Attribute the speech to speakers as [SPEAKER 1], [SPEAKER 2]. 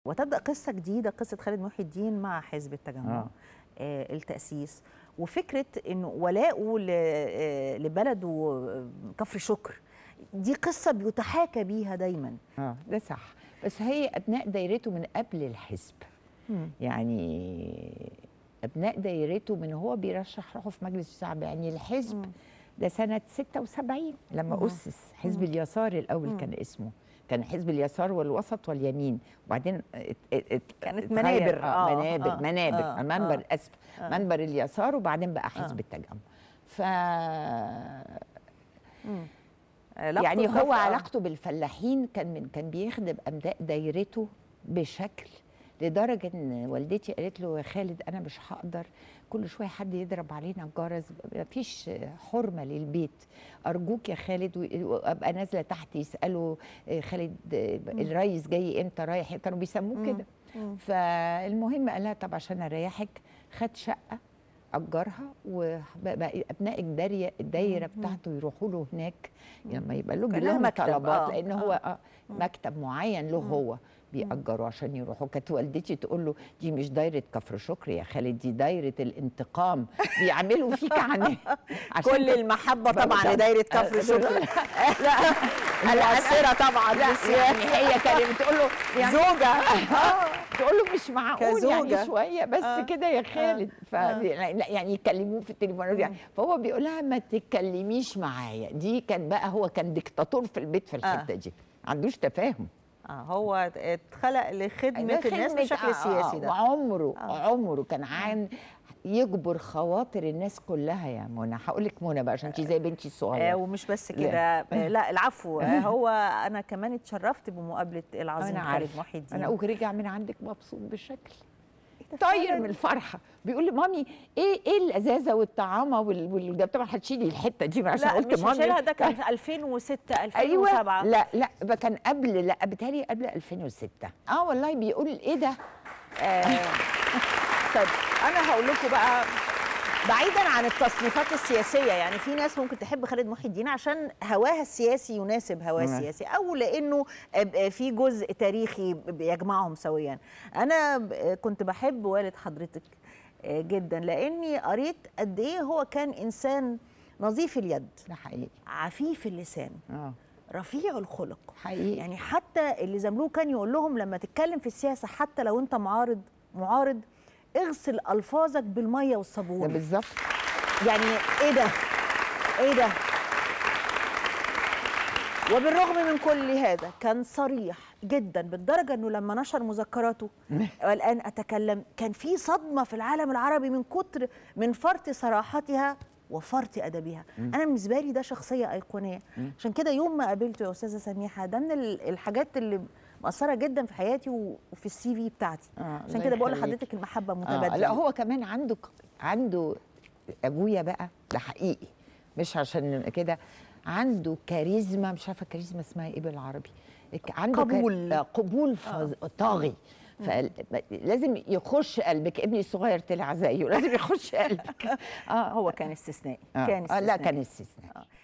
[SPEAKER 1] وتبدا قصه جديده قصه خالد محي الدين مع حزب التجمع
[SPEAKER 2] آه.
[SPEAKER 1] آه التاسيس وفكره انه ولاؤه ل- آه، لبلده آه، كفر شكر دي قصه بيتحاكى بيها دايما
[SPEAKER 2] اه ده صح بس هي ابناء دايرته من قبل الحزب
[SPEAKER 1] مم.
[SPEAKER 2] يعني ابناء دايرته من هو بيرشح روحه في مجلس الشعب يعني الحزب
[SPEAKER 1] مم.
[SPEAKER 2] ده سنه 76 لما
[SPEAKER 1] مم.
[SPEAKER 2] اسس حزب اليسار الاول
[SPEAKER 1] مم.
[SPEAKER 2] كان اسمه كان حزب اليسار والوسط واليمين وبعدين ات- ات- ات-
[SPEAKER 1] كانت
[SPEAKER 2] اتغير.
[SPEAKER 1] منابر.
[SPEAKER 2] آه
[SPEAKER 1] آه،
[SPEAKER 2] منابر
[SPEAKER 1] آه،
[SPEAKER 2] منابر
[SPEAKER 1] آه،
[SPEAKER 2] منبر
[SPEAKER 1] آه.
[SPEAKER 2] اسف
[SPEAKER 1] آه.
[SPEAKER 2] منبر اليسار وبعدين بقى حزب
[SPEAKER 1] آه.
[SPEAKER 2] التجمع ف
[SPEAKER 1] مم. علاقته
[SPEAKER 2] يعني
[SPEAKER 1] بكفر-
[SPEAKER 2] هو
[SPEAKER 1] آه.
[SPEAKER 2] علاقته بالفلاحين كان من كان بيخدم ابناء دايرته بشكل لدرجه ان والدتي قالت له يا خالد انا مش هقدر كل شويه حد يضرب علينا الجرس مفيش حرمه للبيت ارجوك يا خالد و- وابقى نازله تحت يسالوا آه، خالد آه، الريس جاي امتى رايح كانوا بيسموه
[SPEAKER 1] مم.
[SPEAKER 2] كده
[SPEAKER 1] مم.
[SPEAKER 2] فالمهم قال لها طب عشان اريحك خد شقه اجرها وبقى ابناء الدايره الدايره
[SPEAKER 1] مم.
[SPEAKER 2] بتاعته يروحوا له هناك لما يبقى لهم
[SPEAKER 1] كأنها
[SPEAKER 2] لهم
[SPEAKER 1] مكتب،
[SPEAKER 2] طلبات
[SPEAKER 1] آه،
[SPEAKER 2] لان
[SPEAKER 1] آه.
[SPEAKER 2] هو آه مكتب معين له هو بيأجروا عشان يروحوا كانت والدتي تقول له دي مش دايره كفر شكري يا خالد دي دايره الانتقام بيعملوا فيك عناه عشان
[SPEAKER 1] كل
[SPEAKER 2] كنت-
[SPEAKER 1] المحبه طبعا
[SPEAKER 2] بقى-
[SPEAKER 1] لدايره كفر
[SPEAKER 2] آه،
[SPEAKER 1] شكر
[SPEAKER 2] لا
[SPEAKER 1] مؤثره طبعا
[SPEAKER 2] لا
[SPEAKER 1] في
[SPEAKER 2] يعني
[SPEAKER 1] السياسه
[SPEAKER 2] هي كانت بتقول له يعني
[SPEAKER 1] زوجه
[SPEAKER 2] تقول له مش معقول
[SPEAKER 1] كزوجة.
[SPEAKER 2] يعني شويه بس
[SPEAKER 1] آه.
[SPEAKER 2] كده يا خالد ف
[SPEAKER 1] آه.
[SPEAKER 2] لا يعني يكلموه في التليفون يعني فهو بيقول لها ما تتكلميش معايا دي كان بقى هو كان ديكتاتور في البيت في الحته دي ما عندوش تفاهم
[SPEAKER 1] اه هو اتخلق لخدمه
[SPEAKER 2] ده
[SPEAKER 1] الناس
[SPEAKER 2] خدمة-
[SPEAKER 1] بشكل
[SPEAKER 2] آه،
[SPEAKER 1] سياسي
[SPEAKER 2] آه،
[SPEAKER 1] ده
[SPEAKER 2] وعمره
[SPEAKER 1] آه.
[SPEAKER 2] عمره كان عن يجبر خواطر الناس كلها يا منى هقول لك منى بقى عشان انت زي بنتي
[SPEAKER 1] آه
[SPEAKER 2] الصغيره
[SPEAKER 1] ومش بس كده آه لا العفو آه هو انا كمان اتشرفت بمقابله العظيم
[SPEAKER 2] انا
[SPEAKER 1] خالد
[SPEAKER 2] عارفه
[SPEAKER 1] محي الدين
[SPEAKER 2] انا ورجع من عندك مبسوط بشكل طاير من الفرحه بيقول لي مامي ايه ايه اللذاذه والطعامه وال, وال... ده طبعا هتشيلي الحته دي عشان
[SPEAKER 1] لا
[SPEAKER 2] قلت
[SPEAKER 1] مش
[SPEAKER 2] مامي
[SPEAKER 1] هشيلها ده كان في 2006
[SPEAKER 2] ايوه
[SPEAKER 1] 2007
[SPEAKER 2] لا لا بقى كان قبل لا بتهيألي قبل 2006 اه والله بيقول ايه ده
[SPEAKER 1] آه طيب انا هقول لكم بقى بعيدا عن التصنيفات السياسيه يعني في ناس ممكن تحب خالد محي الدين عشان هواها السياسي يناسب هواه
[SPEAKER 2] مم.
[SPEAKER 1] السياسي او لانه آه، في جزء تاريخي بيجمعهم سويا انا ب- كنت بحب والد حضرتك آه، جدا لاني قريت قد ايه هو كان انسان نظيف اليد
[SPEAKER 2] ده حقيقي
[SPEAKER 1] عفيف اللسان
[SPEAKER 2] اه
[SPEAKER 1] رفيع الخلق
[SPEAKER 2] حقيقي
[SPEAKER 1] يعني حتى اللي زملوه كان يقول لهم لما تتكلم في السياسه حتى لو انت معارض معارض اغسل الفاظك بالميه
[SPEAKER 2] ده
[SPEAKER 1] والصابون
[SPEAKER 2] بالظبط
[SPEAKER 1] يعني ايه ده ايه ده وبالرغم من كل هذا كان صريح جدا بالدرجه انه لما نشر مذكراته والان اتكلم كان في صدمه في العالم العربي من كتر من فرط صراحتها وفرط ادبها انا بالنسبه لي ده شخصيه ايقونيه عشان كده يوم ما قابلته يا استاذه سميحه ده من ال- الحاجات اللي مأثرة جدا في حياتي و- وفي السي في بتاعتي
[SPEAKER 2] آه،
[SPEAKER 1] عشان
[SPEAKER 2] الله
[SPEAKER 1] كده بقول
[SPEAKER 2] يخليك.
[SPEAKER 1] لحضرتك المحبة
[SPEAKER 2] آه
[SPEAKER 1] متبادلة
[SPEAKER 2] لا هو كمان عنده عنده ابويا بقى ده حقيقي مش عشان كده عنده كاريزما مش عارفه كاريزما اسمها ايه بالعربي عنده كا-
[SPEAKER 1] قبول.
[SPEAKER 2] آه، قبول فظ- طاغي فلازم يخش قلبك ابني الصغير طلع زيه لازم يخش قلبك اه
[SPEAKER 1] هو كان استثنائي
[SPEAKER 2] آه.
[SPEAKER 1] كان
[SPEAKER 2] آه لا
[SPEAKER 1] استثنائي
[SPEAKER 2] كان استثناء